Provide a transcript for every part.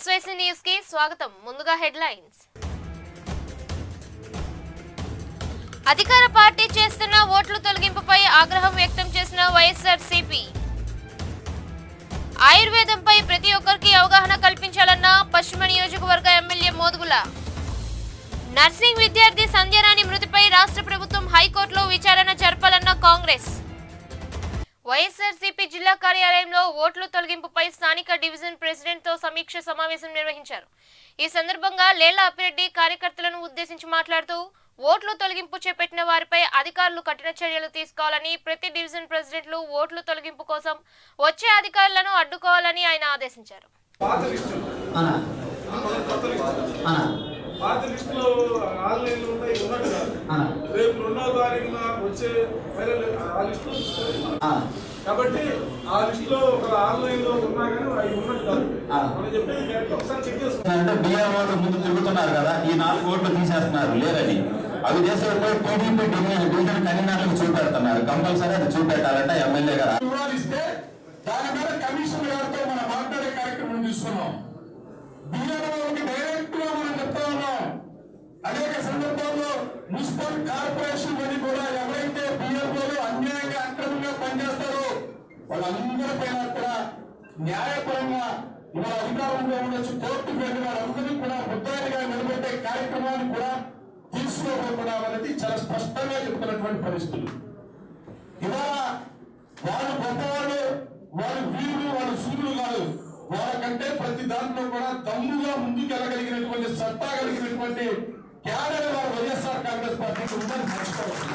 SYC news కి స్వాగతం ముందుగా హెడ్లైన్స్ అధికార పార్టీ చేస్తున్న ఓట్ల తొలగింపుపై ఆగ్రహం వ్యక్తం చేసిన వైఎస్ఆర్ సిపి ఆయుర్వేదంపై ప్రతి ఒక్కరికి అవగాహన కల్పించాలన్న పశ్చిమ నియోజకవర్గ ఎమ్మెల్యే మోదుగుల నర్సింగ్ విద్యార్థి సంధ్యరాణి మృతిపై రాష్ట్ర ప్రభుత్వం హైకోర్టులో విచారణ జరపాలన్న కాంగ్రెస్ వైఎస్ఆర్సీపీ జిల్లా కార్యాలయంలో ఓట్ల తొలగింపుపై స్థానిక డివిజన్ ప్రెసిడెంట్ తో సమీక్ష సమావేశం నిర్వహించారు ఈ సందర్భంగా లేళ్ల అప్పిరెడ్డి కార్యకర్తలను ఉద్దేశించి మాట్లాడుతూ ఓట్ల తొలగింపు చేపట్టిన వారిపై అధికారులు కఠిన చర్యలు తీసుకోవాలని ప్రతి డివిజన్ ప్రెసిడెంట్లు ఓట్ల తొలగింపు కోసం వచ్చే అధికారులను అడ్డుకోవాలని ఆయన ఆదేశించారు పాత లిస్టులు అనా కొత్త లిస్టులు అనా పాత లిస్టులో ఆన్లైన్లో ఉన్నాయి ఉన్నట్టు కాదు అనా రేపు రెండో తారీఖున వచ్చే ఫైనల్ ఆ లిస్టులో చూస్తారు. అనా కాబట్టి ఆ లిస్టులో ఒక ఆన్లైన్లో ఉన్నా కానీ అవి ఉన్నట్టు కాదు ఆ. మనం చెప్పేది కరెక్ట్ ఒకసారి చెక్ చేసుకోండి అంటే బిఆర్ ఓట్లు ముందు తిరుగుతున్నారు కదా ఈ నాలుగు ఓట్లు తీసేస్తున్నారు లేదని అవి చేసేపోయి టీడీపీ డివిజన్ డివిజన్ కన్వీనర్లకు చూపెడుతున్నారు కంపల్సరీ అది చూపెట్టాలంటే ఎమ్మెల్యే గారు వివాదిస్తే దాని మీద కమిషన్ గారితో మనం మాట్లాడే కార్యక్రమం తీసుకున్నాం బియ్యంలోకి డైరెక్ట్ గా మనం చెప్తా ఉన్నాం అనేక సందర్భాల్లో మున్సిపల్ కార్పొరేషన్ అని కూడా ఎవరైతే బియ్యంలో అన్యాయంగా అక్రమంగా పనిచేస్తారో వాళ్ళందరి పైన కూడా న్యాయపరంగా ఇవాళ అధికారంలో ఉండొచ్చు కోర్టుకు వెళ్ళిన వాళ్ళందరినీ కూడా ముద్దాయిగా నిలబెట్టే కార్యక్రమాన్ని కూడా తీసుకోబోతున్నాం అనేది చాలా స్పష్టంగా చెప్తున్నటువంటి పరిస్థితులు ఇవాళ వాళ్ళు గొప్పవాళ్ళు వాళ్ళు వీరులు వాళ్ళు సూర్యులు కాదు వాళ్ళకంటే ప్రతి దాంట్లో కూడా దమ్ముగా ముందుకు వెళ్ళగలిగినటువంటి సత్తా కలిగినటువంటి క్యాడర్ వారు వైఎస్ఆర్ కాంగ్రెస్ పార్టీకి ఉందని మర్చిపోవచ్చు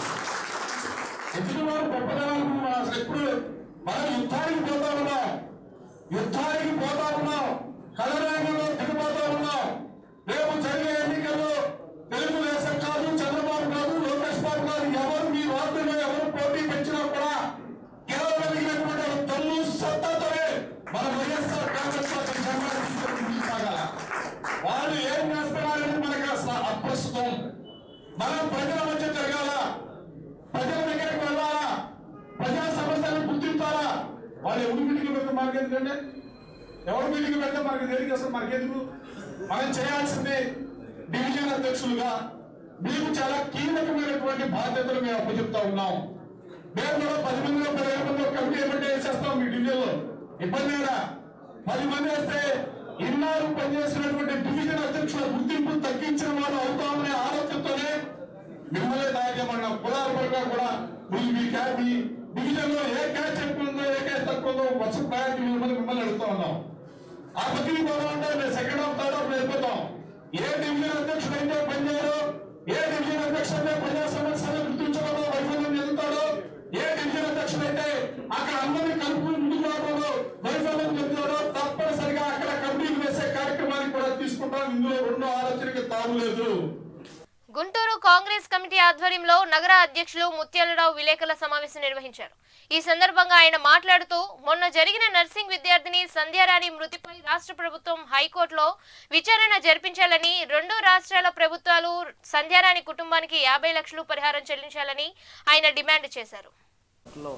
ఎందుకు వారు గొప్పదనాలు మనం అసలు ఎప్పుడు మనం యుద్ధానికి పోతా ఉన్నాం యుద్ధానికి పోతా ఉన్నాం కలరంగంలో దిగిపోతా ఉన్నాం రేపు జరిగే ఎన్నికల్లో తెలుగుదేశం కాదు చంద్రబాబు కాదు లోకేష్ బాబు కాదు ఎవరు మీ వార్డులో ఎవరు పోటీ పెంచినా కూడా గెలవగలిగినటువంటి ఒక తల్లు సత్తాతోనే మన వైఎస్ఆర్ కాంగ్రెస్ పార్టీ జెండా తీసుకొని ముందుకు సాగాల వాళ్ళు ఏం చేస్తున్నారని మనకు అసలు అప్రస్తుతం మనం ప్రజల మధ్య జరగాల ప్రజల దగ్గరికి వెళ్ళాలా ప్రజా సమస్యలను గుర్తించాలా వాళ్ళు ఎవరు మీటింగ్ పెడితే మనకి ఎందుకంటే ఎవరు మీటింగ్ పెడితే మనకి దేనికి అసలు మనకెందుకు మనం చేయాల్సింది డివిజన్ అధ్యక్షులుగా మీకు చాలా కీలకమైనటువంటి బాధ్యతలు మేము అప్పచెప్తా ఉన్నాం మేము కూడా పది మందిలో పదిహేను మందిలో కమిటీ ఏమంటే వేసేస్తాం మీ డివిజన్లో ఇబ్బంది లేదా పది మంది వేస్తే ఇన్నాళ్ళు పనిచేసినటువంటి డివిజన్ అధ్యక్షుల గుర్తింపు తగ్గించిన వాళ్ళు అవుతామనే ఆలోచనతోనే మిమ్మల్ని నాయకమన్న కులాల పరంగా కూడా మీరు మీ క్యా- మీ డివిజన్ లో ఏ క్యాచ్ ఎక్కువ ఉందో ఏ క్యాచ్ తక్కువ ఉందో వరుస ప్రయాణం మిమ్మల్ని మిమ్మల్ని అడుగుతా ఉన్నాం ఆ బతికి పోవాలంటే మేము సెకండ్ హాఫ్ థర్డ్ హాఫ్ వెళ్ళిపోతాం ఏ డివిజన్ అధ్యక్షుడు అయితే పనిచేయరు ఏ డివిజన్ అధ్యక్షుడు అయితే ప్రజా సమస్యలు గుర్తించడంలో వైఫల్యం చెందుతాడో ఏ డివిజన్ అధ్యక్షుడు అయితే అక్కడ అందరినీ కలుపుకుని ముందుకు రావడంలో వైఫల్యం చెందుతాడో తప్పనిసరిగా అక్కడ కమిటీలు వేసే కార్యక్రమాన్ని కూడా తీసుకుంటాం ఇందులో రెండో ఆలోచనకి తావు లేదు గుంటూరు కాంగ్రెస్ కమిటీ ఆధ్వర్యంలో నగర అధ్యక్షులు ముత్యాలరావు విలేకరుల సమావేశం నిర్వహించారు ఈ సందర్భంగా ఆయన మాట్లాడుతూ మొన్న జరిగిన నర్సింగ్ విద్యార్థిని సంధ్యారాణి మృతిపై రాష్ట్ర ప్రభుత్వం హైకోర్టులో విచారణ జరిపించాలని రెండు రాష్ట్రాల ప్రభుత్వాలు సంధ్యారాణి కుటుంబానికి యాభై లక్షలు పరిహారం చెల్లించాలని ఆయన డిమాండ్ చేశారు లో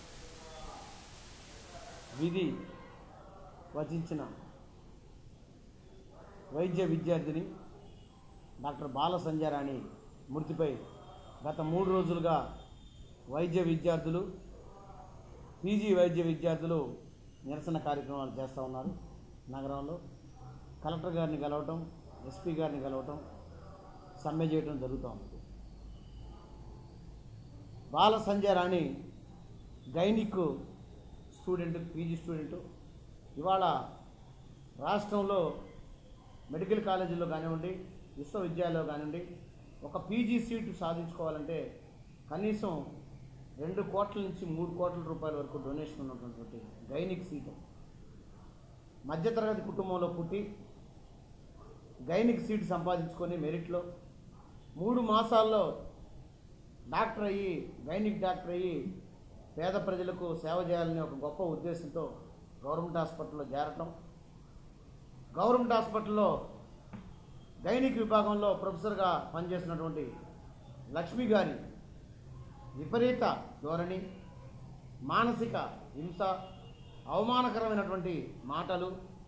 విధి వచించిన వైద్య విద్యార్థిని డాక్టర్ బాల సంజయరాణి మృతిపై గత మూడు రోజులుగా వైద్య విద్యార్థులు పీజీ వైద్య విద్యార్థులు నిరసన కార్యక్రమాలు చేస్తూ ఉన్నారు నగరంలో కలెక్టర్ గారిని కలవటం ఎస్పీ గారిని కలవటం సమ్మె చేయడం జరుగుతూ ఉంది Bala Sanjay Rani gynaec student PG student ఇవాళ రాష్ట్రంలో మెడికల్ కాలేజీలో కానివ్వండి విశ్వవిద్యాలయంలో కానివ్వండి ఒక పీజీ సీటు సాధించుకోవాలంటే కనీసం రెండు కోట్ల నుంచి మూడు కోట్ల రూపాయల వరకు డొనేషన్ ఉన్నటువంటి గైనిక్ సీటు మధ్యతరగతి కుటుంబంలో పుట్టి గైనిక్ సీటు సంపాదించుకొని మెరిట్లో మూడు మాసాల్లో డాక్టర్ అయ్యి గైనిక్ డాక్టర్ అయ్యి పేద ప్రజలకు సేవ చేయాలని ఒక గొప్ప ఉద్దేశంతో గవర్నమెంట్ హాస్పిటల్లో చేరటం గవర్నమెంట్ హాస్పిటల్లో గైనిక్ విభాగంలో ప్రొఫెసర్గా పనిచేసినటువంటి లక్ష్మి గారి విపరీత ధోరణి మానసిక హింస అవమానకరమైనటువంటి మాటలు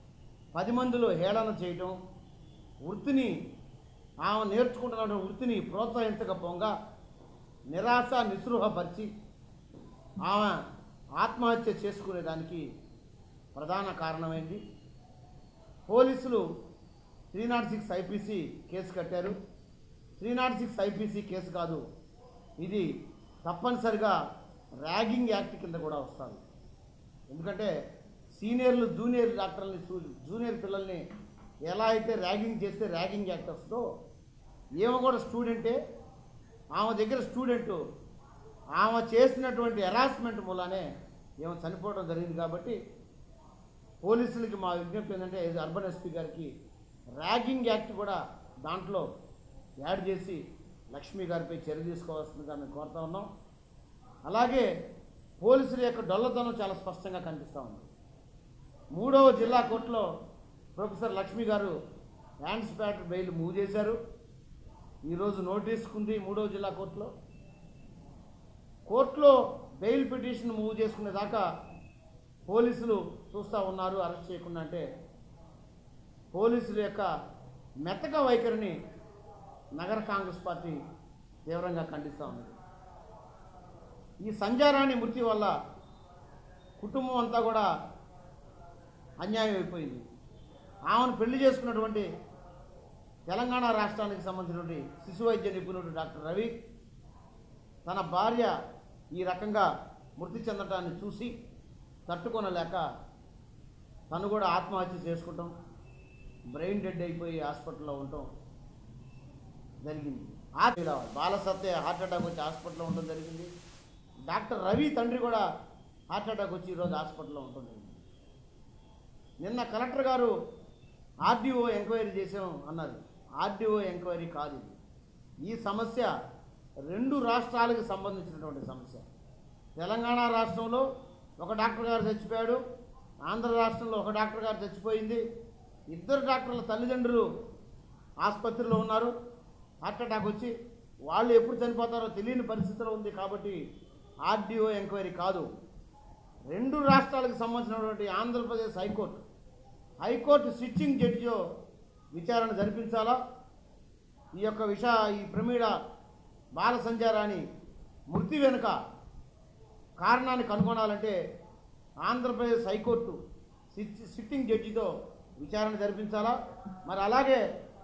పది మందిలో హేళన చేయటం వృత్తిని ఆమె నేర్చుకుంటున్న వృత్తిని ప్రోత్సహించకపోగా నిరాశ నిస్పృహపరిచి ఆమె ఆత్మహత్య చేసుకునేదానికి ప్రధాన కారణమైంది పోలీసులు three nought six IPC case కట్టారు three nought six IPC case కాదు ఇది తప్పనిసరిగా ర్యాగింగ్ యాక్ట్ కింద కూడా వస్తుంది ఎందుకంటే సీనియర్లు జూనియర్ డాక్టర్ని చూ- జూనియర్ పిల్లల్ని ఎలా అయితే ర్యాగింగ్ చేస్తే ర్యాగింగ్ యాక్ట్ వస్తుందో ఏమో కూడా స్టూడెంటే ఆమె దగ్గర స్టూడెంట్ ఆమె చేసినటువంటి హెరాస్మెంట్ మూలానే ఏమో చనిపోవడం జరిగింది కాబట్టి పోలీసులకి మా విజ్ఞప్తి ఏంటంటే అర్బన్ ఎస్పీ గారికి ర్యాగింగ్ యాక్ట్ కూడా దాంట్లో యాడ్ చేసి లక్ష్మి గారిపై చర్య తీసుకోవాల్సిందిగా మేము కోరుతా ఉన్నాం అలాగే పోలీసుల యొక్క డొల్లతనం చాలా స్పష్టంగా కనిపిస్తూ ఉంది మూడవ జిల్లా కోర్టులో ప్రొఫెసర్ లక్ష్మి గారు హ్యాండ్స్ ప్యాట్ బెయిల్ మూవ్ చేశారు ఈరోజు నోటీసుకుంది మూడవ జిల్లా కోర్టులో కోర్టులో బెయిల్ పిటిషన్ మూవ్ చేసుకునే దాకా పోలీసులు చూస్తూ ఉన్నారు అరెస్ట్ చేయకుండా అంటే పోలీసుల యొక్క మెతక వైఖరిని నగర కాంగ్రెస్ పార్టీ తీవ్రంగా ఖండిస్తూ ఉంది ఈ సంజారాణి మృతి వల్ల కుటుంబం అంతా కూడా అన్యాయం అయిపోయింది ఆమెను పెళ్లి చేసుకున్నటువంటి తెలంగాణ రాష్ట్రానికి సంబంధించినటువంటి శిశు వైద్య నిపుణుడు డాక్టర్ రవి తన భార్య ఈ రకంగా మృతి చెందటాన్ని చూసి తట్టుకొనలేక తను కూడా ఆత్మహత్య చేసుకుంటాం బ్రెయిన్ డెడ్ అయిపోయి హాస్పిటల్లో ఉండటం జరిగింది ఆ బాలసత్య హార్ట్ అటాక్ వచ్చి హాస్పిటల్లో ఉండడం జరిగింది డాక్టర్ రవి తండ్రి కూడా హార్ట్ అటాక్ వచ్చి ఈరోజు హాస్పిటల్లో ఉండడం జరిగింది నిన్న కలెక్టర్ గారు ఆర్డీఓ ఎంక్వైరీ చేసాం అన్నారు ఆర్డీఓ ఎంక్వైరీ కాదు ఇది ఈ సమస్య రెండు రాష్ట్రాలకు సంబంధించినటువంటి సమస్య తెలంగాణ రాష్ట్రంలో ఒక డాక్టర్ గారు చచ్చిపోయాడు ఆంధ్ర రాష్ట్రంలో ఒక డాక్టర్ గారు చచ్చిపోయింది ఇద్దరు డాక్టర్ల తల్లిదండ్రులు ఆసుపత్రిలో ఉన్నారు హార్ట్ అటాక్ వచ్చి వాళ్ళు ఎప్పుడు చనిపోతారో తెలియని పరిస్థితిలో ఉంది కాబట్టి ఆర్డీఓ ఎంక్వైరీ కాదు రెండు రాష్ట్రాలకు సంబంధించినటువంటి ఆంధ్రప్రదేశ్ హైకోర్టు హైకోర్టు సిట్టింగ్ జడ్జిలో విచారణ జరిపించాలా ఈ యొక్క విష ఈ ప్రమీడ బాల సంచారాన్ని మృతి వెనుక కారణాన్ని కనుగొనాలంటే ఆంధ్రప్రదేశ్ హైకోర్టు సిట్- సిట్టింగ్ జడ్జితో విచారణ జరిపించాలా మరి అలాగే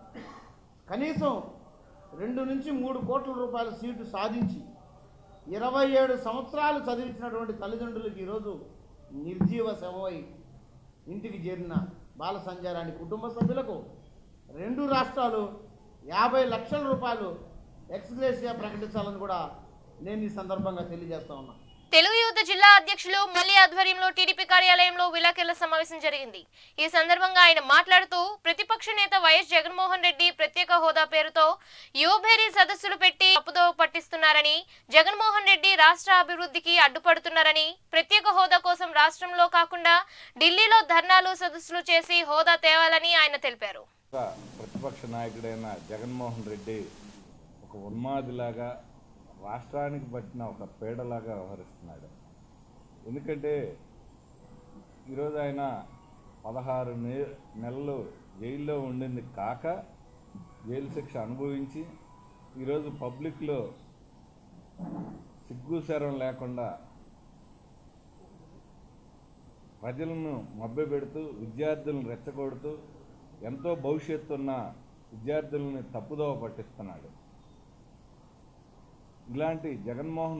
కనీసం రెండు నుంచి మూడు కోట్ల రూపాయల సీటు సాధించి ఇరవై ఏడు సంవత్సరాలు చదివించినటువంటి తల్లిదండ్రులకు ఈరోజు నిర్జీవ శవమై ఇంటికి చేరిన బాల సంచారాన్ని కుటుంబ సభ్యులకు రెండు రాష్ట్రాలు యాభై లక్షల రూపాయలు ఎక్స్గ్రేషియా ప్రకటించాలని కూడా నేను ఈ సందర్భంగా తెలియజేస్తా ఉన్నా తెలుగు యువత జిల్లా అధ్యక్షులు మల్లి ఆధ్వర్యంలో టీడీపీ కార్యాలయంలో విలేకరుల సమావేశం జరిగింది ఈ సందర్భంగా ఆయన మాట్లాడుతూ ప్రతిపక్ష నేత వైఎస్ జగన్మోహన్ రెడ్డి ప్రత్యేక హోదా పేరుతో యువభేరీ సదస్సులు పెట్టి తప్పుదోవ పట్టిస్తున్నారని జగన్మోహన్ రెడ్డి రాష్ట్ర అభివృద్ధికి అడ్డుపడుతున్నారని ప్రత్యేక హోదా కోసం రాష్ట్రంలో కాకుండా ఢిల్లీలో ధర్నాలు సదస్సులు చేసి హోదా తేవాలని ఆయన తెలిపారు ఒక ప్రతిపక్ష నాయకుడైన జగన్మోహన్ రెడ్డి ఒక ఉన్మాదిలాగా రాష్ట్రానికి పట్టిన ఒక పీడలాగా వ్యవహరిస్తున్నాడు ఎందుకంటే ఈరోజు ఆయన పదహారు నె నెలలు జైల్లో ఉండింది కాక జైలు శిక్ష అనుభవించి ఈరోజు పబ్లిక్లో సిగ్గుశరం లేకుండా ప్రజలను మభ్యపెడుతూ విద్యార్థులను రెచ్చగొడుతూ ఎంతో భవిష్యత్తు ఉన్న విద్యార్థులని తప్పుదోవ పట్టిస్తున్నాడు ఇలాంటి జగన్మోహన్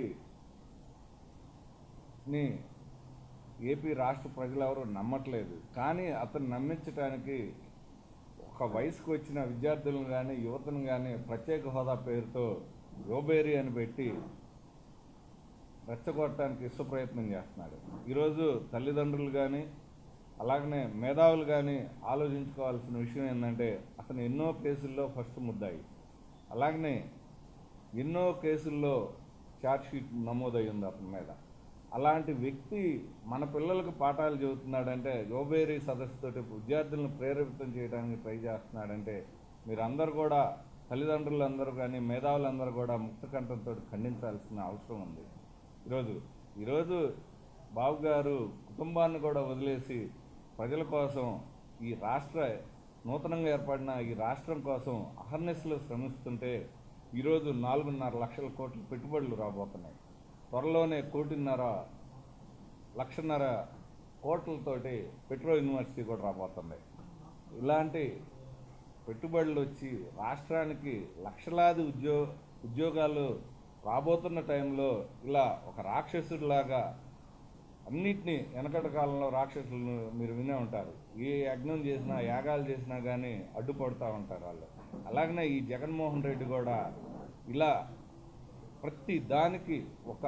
రెడ్డిని ఏపీ రాష్ట్ర ప్రజలెవరూ నమ్మట్లేదు కానీ అతను నమ్మించడానికి ఒక వయసుకు వచ్చిన విద్యార్థులను కానీ యువతను కానీ ప్రత్యేక హోదా పేరుతో యోబేరి అని పెట్టి రెచ్చగొట్టడానికి ఇష్ట ప్రయత్నం చేస్తున్నాడు ఈరోజు తల్లిదండ్రులు కానీ అలాగనే మేధావులు కానీ ఆలోచించుకోవాల్సిన విషయం ఏంటంటే అతను ఎన్నో కేసుల్లో ఫస్ట్ ముద్దాయి అలాగనే ఎన్నో కేసుల్లో ఛార్జ్షీట్ నమోదై ఉంది అతని మీద అలాంటి వ్యక్తి మన పిల్లలకు పాఠాలు చెబుతున్నాడంటే యోబేరీ సదస్సుతోటి విద్యార్థులను ప్రేరేపితం చేయడానికి ట్రై చేస్తున్నాడంటే మీరందరూ కూడా తల్లిదండ్రులందరూ కానీ మేధావులందరూ కూడా ముక్త కంఠంతో ఖండించాల్సిన అవసరం ఉంది ఈరోజు ఈరోజు బాబు గారు కుటుంబాన్ని కూడా వదిలేసి ప్రజల కోసం ఈ రాష్ట్ర నూతనంగా ఏర్పడిన ఈ రాష్ట్రం కోసం అహర్నెస్లో శ్రమిస్తుంటే ఈరోజు నాలుగున్నర లక్షల కోట్ల పెట్టుబడులు రాబోతున్నాయి త్వరలోనే కోటిన్నర లక్షన్నర కోట్లతోటి పెట్రో యూనివర్సిటీ కూడా రాబోతుంది ఇలాంటి పెట్టుబడులు వచ్చి రాష్ట్రానికి లక్షలాది ఉద్యో ఉద్యోగాలు రాబోతున్న టైంలో ఇలా ఒక రాక్షసుడిలాగా అన్నిటినీ వెనకటి కాలంలో రాక్షసులను మీరు వినే ఉంటారు ఏ యజ్ఞం చేసినా యాగాలు చేసినా కానీ అడ్డుపడుతూ ఉంటారు వాళ్ళు అలాగనే ఈ జగన్మోహన్ రెడ్డి కూడా ఇలా ప్రతి దానికి ఒక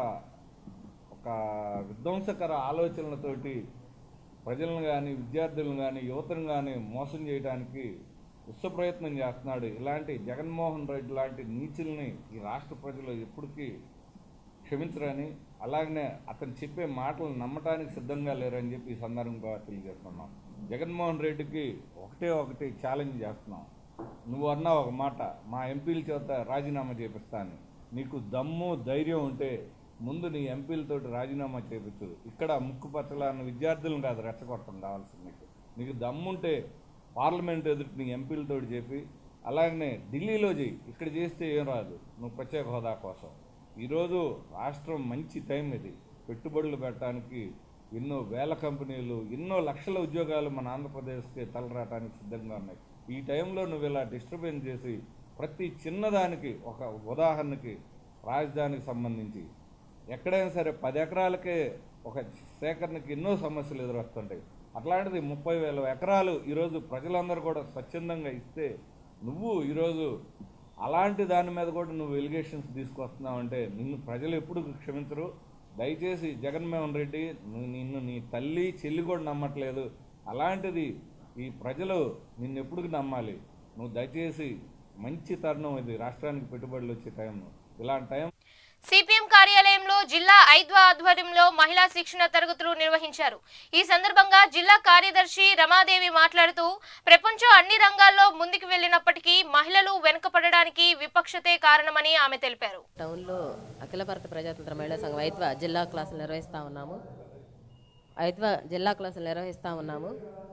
ఒక విధ్వంసకర ఆలోచనలతోటి ప్రజలను కానీ విద్యార్థులను కానీ యువతను కానీ మోసం చేయడానికి విశ్వ ప్రయత్నం చేస్తున్నాడు ఇలాంటి జగన్మోహన్ రెడ్డి లాంటి నీచుల్ని ఈ రాష్ట్ర ప్రజలు ఎప్పటికీ క్షమించరని అలాగనే అతను చెప్పే మాటలు నమ్మటానికి సిద్ధంగా లేరని చెప్పి ఈ సందర్భంగా తెలియజేస్తున్నాం జగన్మోహన్ రెడ్డికి ఒకటే ఒకటి ఛాలెంజ్ చేస్తున్నాం నువ్వు అన్నా ఒక మాట మా ఎంపీల చేత రాజీనామా చేపిస్తాను నీకు దమ్ము ధైర్యం ఉంటే ముందు నీ ఎంపీలతోటి రాజీనామా చేపించు ఇక్కడ ముక్కు పచ్చలాన్న విద్యార్థులను కాదు రెచ్చగొట్టడం కావాల్సింది నీకు నీకు దమ్ముంటే పార్లమెంట్ ఎదుటి నీ ఎంపీలతోటి చెప్పి అలాగనే ఢిల్లీలో చేయి ఇక్కడ చేస్తే ఏం రాదు నువ్వు ప్రత్యేక హోదా కోసం ఈరోజు రాష్ట్రం మంచి టైం ఇది పెట్టుబడులు పెట్టడానికి ఎన్నో వేల కంపెనీలు ఎన్నో లక్షల ఉద్యోగాలు మన ఆంధ్రప్రదేశ్కి తలరాటానికి సిద్ధంగా ఉన్నాయి ఈ టైంలో నువ్వు ఇలా డిస్టర్బెన్స్ చేసి ప్రతి చిన్నదానికి ఒక ఉదాహరణకి రాజధానికి సంబంధించి ఎక్కడైనా సరే పది ఎకరాలకే ఒక సేకరణకి ఎన్నో సమస్యలు ఎదురొస్తుంటాయి అట్లాంటిది ముప్పై వేల ఎకరాలు ఈరోజు ప్రజలందరూ కూడా స్వచ్ఛందంగా ఇస్తే నువ్వు ఈరోజు అలాంటి దాని మీద కూడా నువ్వు ఎలిగేషన్స్ తీసుకొస్తున్నావు అంటే నిన్ను ప్రజలు ఎప్పుడు క్షమించరు దయచేసి జగన్మోహన్ రెడ్డి నువ్వు నిన్ను నీ తల్లి చెల్లి కూడా నమ్మట్లేదు అలాంటిది ఈ ప్రజలు నిన్ను ఎప్పుడు నమ్మాలి నువ్వు దయచేసి మంచి తరుణం ఇది రాష్ట్రానికి పెట్టుబడులు వచ్చే టైం ఇలాంటి టైం సిపిఎం కార్యాలయంలో జిల్లా ఐద్వా ఆధ్వర్యంలో మహిళా శిక్షణ తరగతులు నిర్వహించారు ఈ సందర్భంగా జిల్లా కార్యదర్శి రమాదేవి మాట్లాడుతూ ప్రపంచం అన్ని రంగాల్లో ముందుకు వెళ్ళినప్పటికీ మహిళలు వెనుకపడడానికి విపక్షతే కారణమని ఆమె తెలిపారు టౌన్లో అఖిల భారత ప్రజాతంత్ర మహిళా సంఘం ఐద్వా జిల్లా క్లాసులు నిర్వహిస్తూ ఉన్నాము ఐద్వా జిల్లా క్లాసులు నిర్వహిస్తూ ఉన్నాము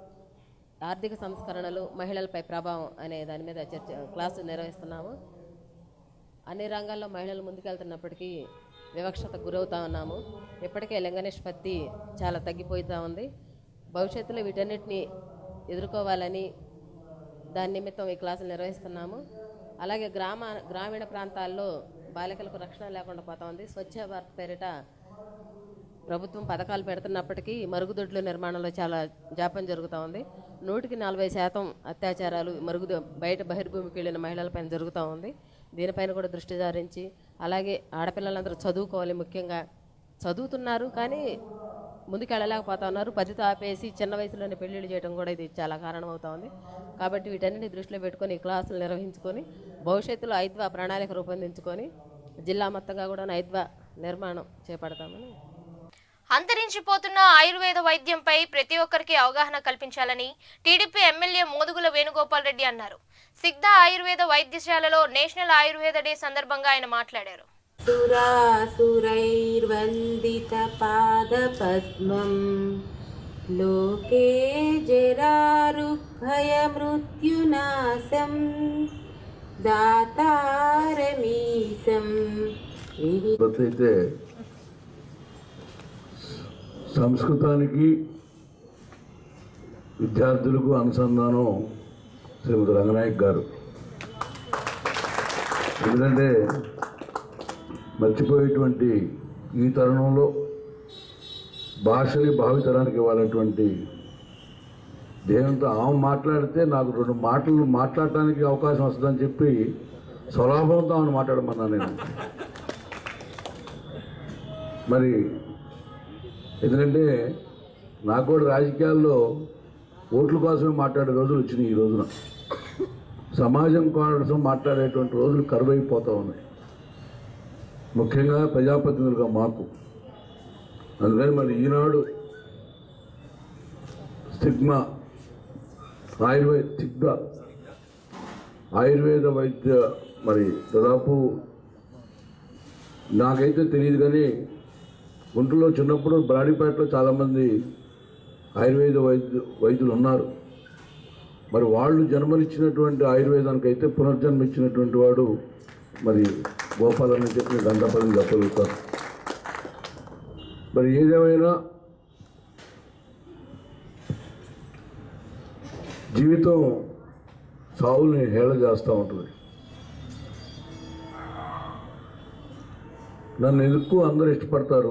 ఆర్థిక సంస్కరణలు మహిళలపై ప్రభావం అనే దాని మీద చర్చ క్లాసు నిర్వహిస్తున్నాము అన్ని రంగాల్లో మహిళలు ముందుకెళ్తున్నప్పటికీ వివక్షతకు గురవుతా ఉన్నాము ఇప్పటికే లింగ నిష్పత్తి చాలా తగ్గిపోతూ ఉంది భవిష్యత్తులో వీటన్నిటిని ఎదుర్కోవాలని దాని నిమిత్తం ఈ క్లాసులు నిర్వహిస్తున్నాము అలాగే గ్రామ గ్రామీణ ప్రాంతాల్లో బాలికలకు రక్షణ లేకుండా పోతా ఉంది స్వచ్ఛ భారత్ పేరిట ప్రభుత్వం పథకాలు పెడుతున్నప్పటికీ మరుగుదొడ్ల నిర్మాణంలో చాలా జాప్యం జరుగుతూ ఉంది నూటికి నలభై శాతం అత్యాచారాలు మరుగుదొ బయట బహిర్భూమికి వెళ్ళిన మహిళలపైన జరుగుతూ ఉంది దీనిపైన కూడా దృష్టి సారించి అలాగే ఆడపిల్లలందరూ చదువుకోవాలి ముఖ్యంగా చదువుతున్నారు కానీ ముందుకు వెళ్ళలేకపోతా ఉన్నారు పదితో ఆపేసి చిన్న వయసులోనే పెళ్ళిళ్ళు చేయడం కూడా ఇది చాలా కారణం అవుతా ఉంది కాబట్టి వీటన్నిటిని దృష్టిలో పెట్టుకొని ఈ క్లాసులు నిర్వహించుకొని భవిష్యత్తులో ఐద్వా ప్రణాళిక రూపొందించుకొని జిల్లా మొత్తంగా కూడా ఐద్వా నిర్మాణం చేపడతామని అంతరించిపోతున్న ఆయుర్వేద వైద్యంపై ప్రతి ఒక్కరికి అవగాహన కల్పించాలని టీడీపీ ఎమ్మెల్యే మోదుగుల వేణుగోపాల్ రెడ్డి అన్నారు సిద్ధ ఆయుర్వేద వైద్యశాలలో నేషనల్ ఆయుర్వేద డే సందర్భంగా ఆయన మాట్లాడారు सुरासुरैर्वन्दितपादपद्मं लोके जरारुभयमृत्युनाशं दातारमीशं विहि అయితే సంస్కృతానికి విద్యార్థులకు అనుసంధానం శ్రీమతి రంగనాయక్ గారు ఎందుకంటే మర్చిపోయేటువంటి ఈ తరుణంలో భాషని భావితరానికి ఇవ్వాలన్నటువంటి దేవునితో ఆమె మాట్లాడితే నాకు రెండు మాటలు మాట్లాడటానికి అవకాశం వస్తుందని చెప్పి స్వలాభంతో ఆమెను మాట్లాడమన్నా నేను మరి ఎందుకంటే నాకు కూడా రాజకీయాల్లో ఓట్ల కోసమే మాట్లాడే రోజులు వచ్చినాయి ఈ రోజున సమాజం కోసం మాట్లాడేటువంటి రోజులు కరువైపోతూ ఉన్నాయి ముఖ్యంగా ప్రజాప్రతినిధులుగా మాకు అందుకని మరి ఈనాడు స్టిగ్మా ఆయుర్వేద స్టిగ్మా ఆయుర్వేద వైద్య మరి దాదాపు నాకైతే తెలియదు కానీ గుంటూరులో చిన్నప్పుడు బ్రాడీపేటలో చాలామంది ఆయుర్వేద వైద్యు వైద్యులు ఉన్నారు మరి వాళ్ళు జన్మనిచ్చినటువంటి ఆయుర్వేదానికి అయితే పునర్జన్మ ఇచ్చినటువంటి వాడు మరి గోపాలని చెప్పి గంటపదం చెప్పగలుగుతారు మరి ఏదేమైనా జీవితం సావుల్ని హేళ చేస్తూ ఉంటుంది నన్ను ఎందుకు అందరూ ఇష్టపడతారు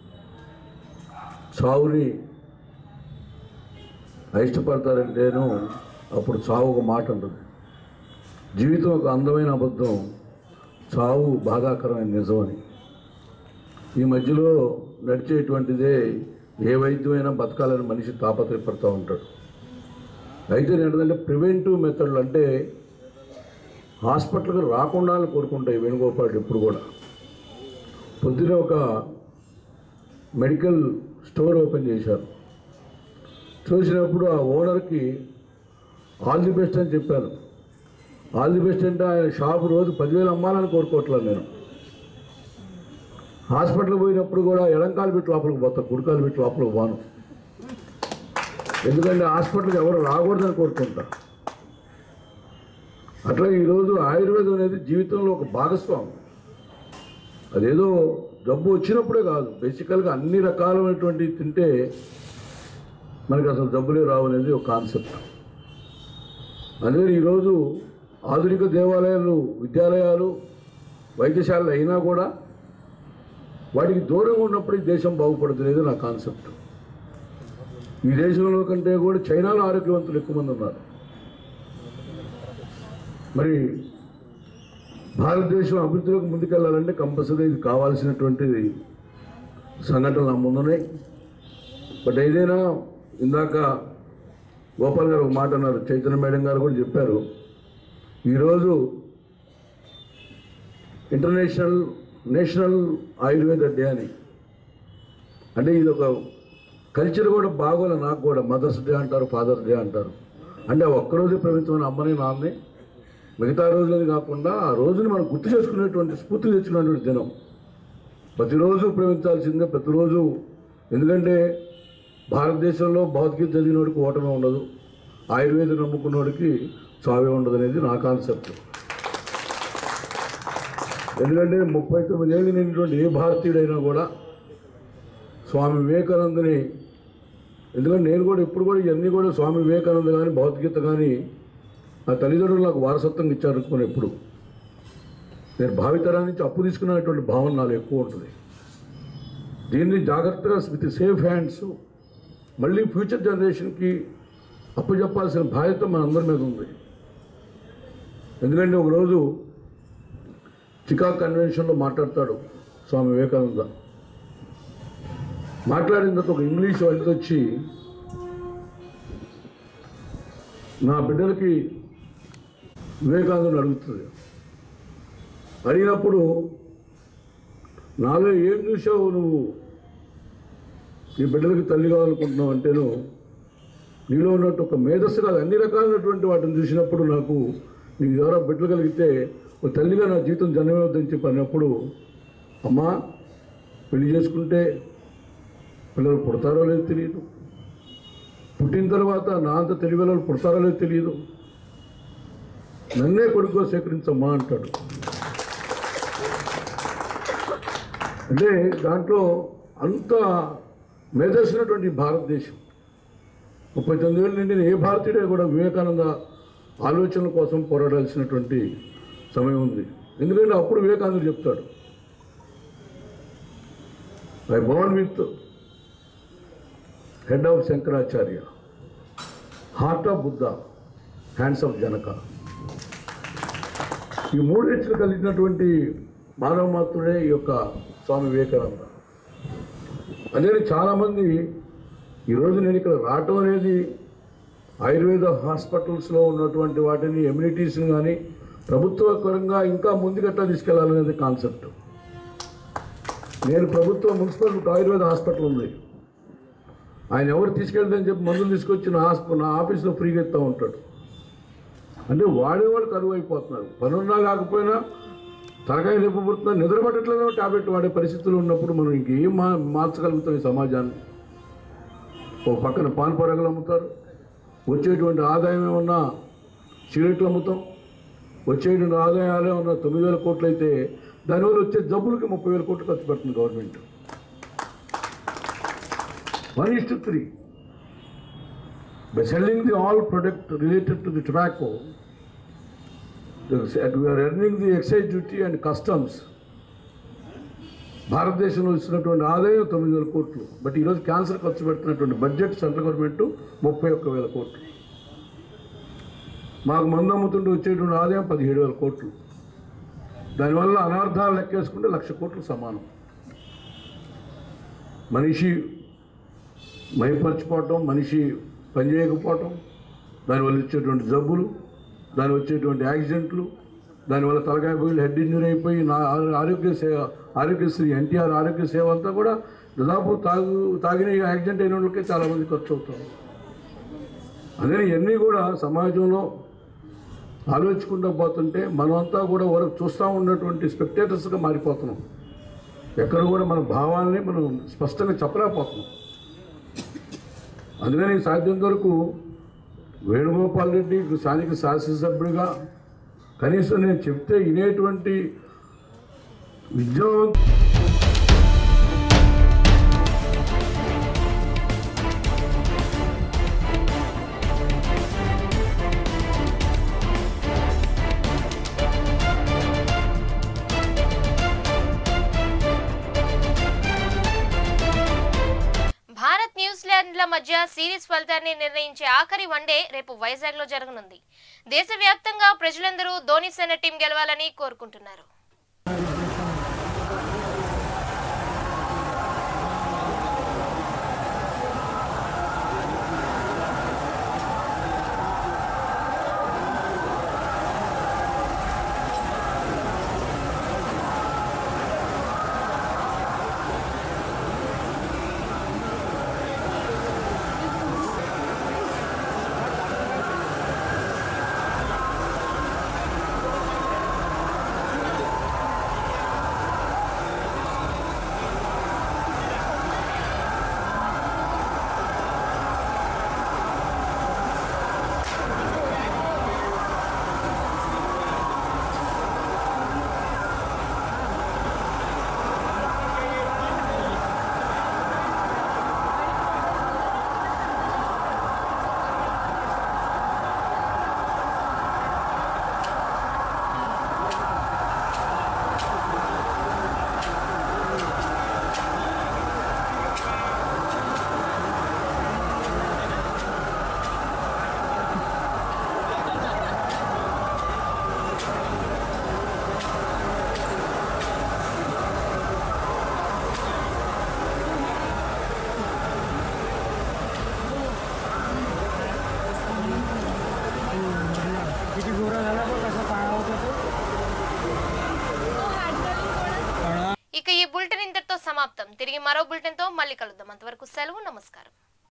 చావుని ఇష్టపడతారంటేను అప్పుడు చావు ఒక మాట ఉంటుంది జీవితం ఒక అందమైన అబద్ధం చావు బాధాకరమైన నిజమని ఈ మధ్యలో నడిచేటువంటిదే ఏ వైద్యమైనా బతకాలని మనిషి తాపత్రయపడుతూ ఉంటాడు అయితే ఏంటంటే ప్రివెంటివ్ మెథడ్లు అంటే హాస్పిటల్కి రాకుండా కోరుకుంటాయి వేణుగోపాల్ ఎప్పుడు కూడా పొద్దున ఒక మెడికల్ స్టోర్ ఓపెన్ చేశారు చూసినప్పుడు ఆ ఓనర్కి ఆల్ ది బెస్ట్ అని చెప్పాను ఆల్ ది బెస్ట్ అంటే ఆయన షాపు రోజు పదివేలు అమ్మాలని కోరుకోవట్లేదు నేను హాస్పిటల్ పోయినప్పుడు కూడా ఎడంకాలు పెట్టి లోపలికి పోతా కుడికాలు పెట్టి లోపలికి పోను ఎందుకంటే హాస్పిటల్కి ఎవరు రాకూడదని కోరుకుంటా అట్లా ఈరోజు ఆయుర్వేదం అనేది జీవితంలో ఒక భాగస్వామి అదేదో జబ్బు వచ్చినప్పుడే కాదు బేసికల్గా అన్ని రకాలైనటువంటి తింటే మనకి అసలు జబ్బులే రావు అనేది ఒక కాన్సెప్ట్ అందుకని ఈరోజు ఆధునిక దేవాలయాలు విద్యాలయాలు వైద్యశాలలు అయినా కూడా వాటికి దూరంగా ఉన్నప్పుడు ఈ దేశం బాగుపడుతుంది అనేది నా కాన్సెప్ట్ ఈ దేశంలో కంటే కూడా చైనాలో ఆరోగ్యవంతులు ఎక్కువ మంది ఉన్నారు మరి భారతదేశం అభివృద్ధిలోకి ముందుకెళ్ళాలంటే కంపల్సరీ ఇది కావాల్సినటువంటిది సంఘటనలు నా ముందున్నాయి బట్ ఏదైనా ఇందాక గోపాల్ గారు ఒక మాట అన్నారు చైతన్య మేడం గారు కూడా చెప్పారు ఈరోజు ఇంటర్నేషనల్ నేషనల్ ఆయుర్వేద డే అని అంటే ఇది ఒక కల్చర్ కూడా బాగోలే నాకు కూడా మదర్స్ డే అంటారు ఫాదర్స్ డే అంటారు అంటే ఆ ఒక్కరోజే ప్రపంచమైన అమ్మని నాన్నని మిగతా రోజులని కాకుండా ఆ రోజుని మనం గుర్తు చేసుకునేటువంటి స్ఫూర్తి తెచ్చుకునేటువంటి దినం ప్రతిరోజు ప్రేమించాల్సిందే ప్రతిరోజు ఎందుకంటే భారతదేశంలో భౌతికత చదివినోడికి ఓటమే ఉండదు ఆయుర్వేదం నమ్ముకున్నోడికి చావే ఉండదు అనేది నా కాన్సెప్ట్ ఎందుకంటే ముప్పై తొమ్మిది ఏళ్ళు నిండినటువంటి ఏ భారతీయుడైనా కూడా స్వామి వివేకానందని ఎందుకంటే నేను కూడా ఇప్పుడు కూడా ఇవన్నీ కూడా స్వామి వివేకానంద కానీ భౌతికత కానీ నా తల్లిదండ్రులు నాకు వారసత్వం ఇచ్చారు అనుకుని ఎప్పుడు నేను భావితరాల నుంచి అప్పు తీసుకునేటువంటి భావన నాలో ఎక్కువ ఉంటుంది దీన్ని జాగ్రత్తగా విత్ సేఫ్ హ్యాండ్స్ మళ్ళీ ఫ్యూచర్ జనరేషన్కి అప్పు చెప్పాల్సిన బాధ్యత మన అందరి మీద ఉంది ఎందుకంటే ఒకరోజు చికాగ్ కన్వెన్షన్లో మాట్లాడతాడు స్వామి వివేకానంద మాట్లాడిన తర్వాత ఒక ఇంగ్లీష్ వాళ్ళకి వచ్చి నా బిడ్డలకి వివేకానందుని అడుగుతుంది అడిగినప్పుడు నాలో ఏం చూసావు నువ్వు నీ బిడ్డలకి తల్లి కావాలనుకుంటున్నావు అంటేను నీలో ఉన్నట్టు ఒక మేధస్సు కాదు అన్ని రకాలైనటువంటి వాటిని చూసినప్పుడు నాకు నీకు ఎవరో బిడ్డలు కలిగితే ఒక తల్లిగా నా జీవితం జన్మవద్దని చెప్పి అన్నప్పుడు అమ్మా పెళ్లి చేసుకుంటే పిల్లలు పుడతారో లేదో తెలియదు పుట్టిన తర్వాత నా అంత తెలివి వాళ్ళు పుడతారో లేదో తెలియదు నన్నే కొడుకుగా సేకరించమ్మా అంటాడు అంటే దాంట్లో అంత మేధస్సినటువంటి భారతదేశం ముప్పై తొమ్మిది ఏళ్ళు నిండిన ఏ భారతీయుడే కూడా వివేకానంద ఆలోచనల కోసం పోరాడాల్సినటువంటి సమయం ఉంది ఎందుకంటే అప్పుడు వివేకానందుడు చెప్తాడు I born with head of Shankaracharya heart of Buddha hands of Janaka ఈ మూడు హెచ్చులు కలిగినటువంటి మానవ మాత్రుడే ఈ యొక్క స్వామి వివేకానంద అదే చాలామంది ఈరోజు నేను ఇక్కడ రావటం అనేది ఆయుర్వేద హాస్పిటల్స్లో ఉన్నటువంటి వాటిని ఎమ్యూనిటీస్ని కానీ ప్రభుత్వ పరంగా ఇంకా ముందుగట్టా తీసుకెళ్లాలనేది కాన్సెప్ట్ నేను ప్రభుత్వ మున్సిపల్ ఆయుర్వేద హాస్పిటల్ ఉంది ఆయన ఎవరు తీసుకెళ్తారని చెప్పి మందులు తీసుకొచ్చి నా హాస్పిటల్ నా ఆఫీస్లో ఫ్రీగా ఇస్తూ ఉంటాడు అంటే వాడేవాడు కరువు అయిపోతున్నారు పనున్నా కాకపోయినా తలకాయ నొప్పి పుడుతున్నా నిద్ర పట్టట్లేదో టాబ్లెట్ వాడే పరిస్థితులు ఉన్నప్పుడు మనం ఇంకేం మా మార్చగలుగుతాం ఈ సమాజాన్ని ఓ పక్కన పాన్ పొరగలు అమ్ముతారు వచ్చేటువంటి ఆదాయం ఏమన్నా సిగరెట్లు అమ్ముతాం వచ్చేటువంటి ఆదాయాలు ఏమన్నా తొమ్మిది వేల కోట్లు అయితే దానివల్ల వచ్చే జబ్బులకి ముప్పై వేల కోట్లు ఖర్చు పెడుతుంది government one is to three by selling the all product related to the tobacco we are earning the excise duty and customs భారతదేశంలో ఇస్తున్నటువంటి ఆదాయం తొమ్మిది వేల కోట్లు బట్ ఈరోజు క్యాన్సర్ ఖర్చు పెడుతున్నటువంటి బడ్జెట్ సెంట్రల్ గవర్నమెంట్ ముప్పై ఒక్క వేల కోట్లు మాకు మందు అమ్ముతుంటే వచ్చేటువంటి ఆదాయం పదిహేడు వేల కోట్లు దానివల్ల అనార్థాలు లెక్కేసుకుంటే లక్ష కోట్లు సమానం మనిషి మైపరిచిపోవటం మనిషి పనిచేయకపోవటం దానివల్ల వచ్చేటువంటి జబ్బులు దాని వచ్చేటువంటి యాక్సిడెంట్లు దానివల్ల తలకాయ పోయి హెడ్ ఇంజరీ అయిపోయి నా ఆరో- ఆరోగ్య సేవ ఆరోగ్యశ్రీ ఎన్టీఆర్ ఆరోగ్య సేవ అంతా కూడా దాదాపు తాగు తాగిన యాక్సిడెంట్ అయిన వాళ్ళకే చాలామంది ఖర్చు అవుతారు అందుకని ఇవన్నీ కూడా సమాజంలో ఆలోచించుకుంటూ పోతుంటే మనమంతా కూడా వరకు చూస్తూ ఉన్నటువంటి స్పెక్టేటర్స్గా మారిపోతున్నాం ఎక్కడ కూడా మన భావాల్ని మనం స్పష్టంగా చెప్పలేకపోతున్నాం అందుకని సాధ్యంత వరకు వేణుగోపాల్ రెడ్డి స్థానిక శాసనసభ్యుడిగా కనీసం నేను చెప్తే వినేటువంటి విద్యావంత భారత్ న్యూజిలాండ్ల మధ్య సిరీస్ ఫలితాన్ని నిర్ణయించే ఆఖరి వన్డే రేపు వైజాగ్ లో జరగనుంది దేశవ్యాప్తంగా ప్రజలందరూ ధోని సేన టీం గెలవాలని కోరుకుంటున్నారు ఇక ఈ బులెటిన్ ఇంతటితో సమాప్తం తిరిగి మరో బులెటిన్ తో మళ్ళీ కలుద్దాం అంతవరకు సెలవు నమస్కారం